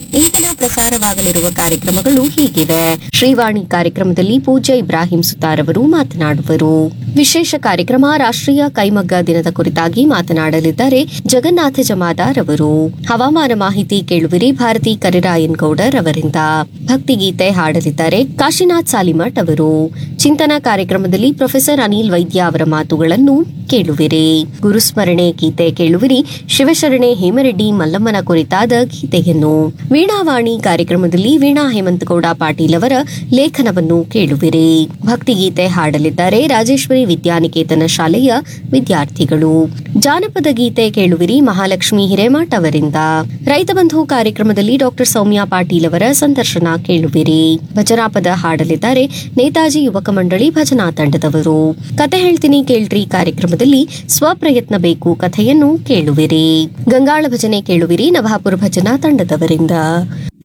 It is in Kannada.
ಈ ದಿನ ಪ್ರಸಾರವಾಗಲಿರುವ ಕಾರ್ಯಕ್ರಮಗಳು ಹೀಗಿವೆ ಶ್ರೀವಾಣಿ ಕಾರ್ಯಕ್ರಮದಲ್ಲಿ ಪೂಜ್ಯ ಇಬ್ರಾಹಿಂ ಸುತಾರ್ ಅವರು ಮಾತನಾಡುವರು ವಿಶೇಷ ಕಾರ್ಯಕ್ರಮ ರಾಷ್ಟ್ರೀಯ ಕೈಮಗ್ಗ ದಿನದ ಕುರಿತಾಗಿ ಮಾತನಾಡಲಿದ್ದಾರೆ ಜಗನ್ನಾಥ ಜಮಾದಾರ್ ಅವರು ಹವಾಮಾನ ಮಾಹಿತಿ ಕೇಳುವಿರಿ ಭಾರತಿ ಕರಿರಾಯನ್ ಗೌಡರ್ ಅವರಿಂದ ಭಕ್ತಿಗೀತೆ ಹಾಡಲಿದ್ದಾರೆ ಕಾಶಿನಾಥ್ ಸಾಲಿಮಠ್ ಅವರು ಚಿಂತನಾ ಕಾರ್ಯಕ್ರಮದಲ್ಲಿ ಪ್ರೊಫೆಸರ್ ಅನಿಲ್ ವೈದ್ಯ ಅವರ ಮಾತುಗಳನ್ನು ಕೇಳುವಿರಿ ಗುರುಸ್ಮರಣೆ ಗೀತೆ ಕೇಳುವಿರಿ ಶಿವಶರಣೆ ಹೇಮರೆಡ್ಡಿ ಮಲ್ಲಮ್ಮನ ಕುರಿತಾದ ಗೀತೆಯನ್ನು ವೀಣಾವಾಣಿ ಕಾರ್ಯಕ್ರಮದಲ್ಲಿ ವೀಣಾ ಹೇಮಂತಗೌಡ ಪಾಟೀಲ್ ಅವರ ಲೇಖನವನ್ನು ಕೇಳುವಿರಿ ಭಕ್ತಿಗೀತೆ ಹಾಡಲಿದ್ದಾರೆ ರಾಜೇಶ್ವರಿ ವಿದ್ಯಾನಿಕೇತನ ಶಾಲೆಯ ವಿದ್ಯಾರ್ಥಿಗಳು ಜಾನಪದ ಗೀತೆ ಕೇಳುವಿರಿ ಮಹಾಲಕ್ಷ್ಮಿ ಹಿರೇಮಠ್ ಅವರಿಂದ ರೈತ ಬಂಧು ಕಾರ್ಯಕ್ರಮದಲ್ಲಿ ಡಾಕ್ಟರ್ ಸೌಮ್ಯ ಪಾಟೀಲ್ ಅವರ ಸಂದರ್ಶನ ಕೇಳುವಿರಿ ಭಜನಾಪದ ಹಾಡಲಿದ್ದಾರೆ ನೇತಾಜಿ ಯುವಕ ಮಂಡಳಿ ಭಜನಾ ತಂಡದವರು ಕತೆ ಹೇಳ್ತೀನಿ ಕೇಳ್ರಿ ಕಾರ್ಯಕ್ರಮದಲ್ಲಿ ಸ್ವಪ್ರಯತ್ನ ಬೇಕು ಕಥೆಯನ್ನು ಕೇಳುವಿರಿ ಗಂಗಾಳ ಭಜನೆ ಕೇಳುವಿರಿ ನವಾಪುರ ಭಜನಾ ತಂಡದವರಿಂದ